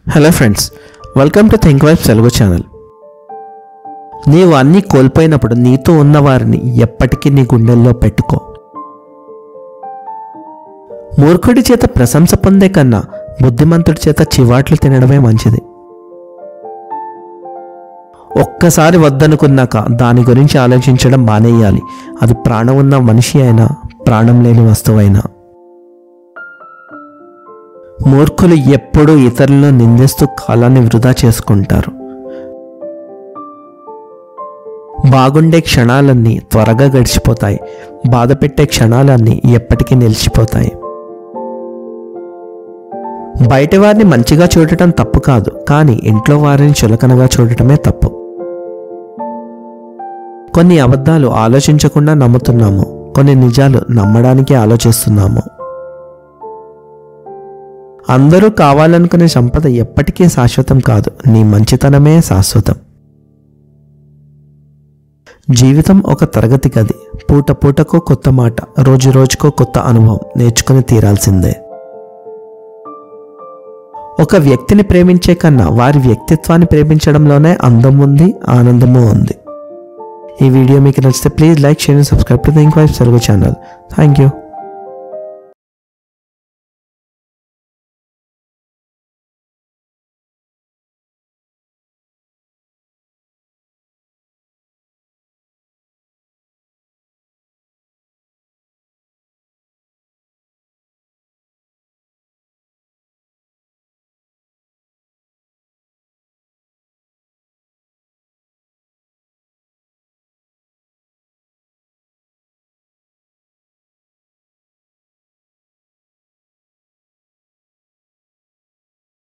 hello friends welcome to think wife Telugu channel నీవు అన్నీ కోల్పోయినప్పుడు నీతో ఉన్నవారిని ఎప్పటికీ నీ గుండెల్లో పెట్టుకో మూర్ఖుడి చేత ప్రశంస పొందే కన్నా బుద్ధిమంతుడి చేత చివాట్లు తినడమే మంచిది ఒక్కసారి వద్దనుకున్నాక దాని గురించి ఆలోచించడం మానేయాలి అది ప్రాణం ఉన్న మనిషి అయినా ప్రాణం లేని వస్తువైనా మూర్ఖులు ఎప్పుడూ ఇతరులను నిందిస్తూ కాలాన్ని వృధా చేసుకుంటారు బాగుండే క్షణాలన్నీ త్వరగా గడిచిపోతాయి బాధ పెట్టే క్షణాలన్నీ ఎప్పటికీ నిలిచిపోతాయి బయట వారిని మంచిగా చూడటం తప్పు కాదు కానీ ఇంట్లో వారిని చులకనగా చూడటమే తప్పు కొన్ని అబద్ధాలు ఆలోచించకుండా నమ్ముతున్నాము కొన్ని నిజాలు నమ్మడానికి ఆలోచిస్తున్నాము అందరూ కావాలనుకునే సంపద ఎప్పటికీ శాశ్వతం కాదు నీ మంచితనమే శాశ్వతం జీవితం ఒక తరగతి గది పూట పూటకో కొత్త మాట రోజు రోజుకో కొత్త అనుభవం నేర్చుకుని తీరాల్సిందే ఒక వ్యక్తిని ప్రేమించే కన్నా వారి వ్యక్తిత్వాన్ని ప్రేమించడంలోనే అందం ఉంది ఆనందము ఉంది ఈ వీడియో మీకు నచ్చితే please like share and subscribe to think wife Telugu channel thank you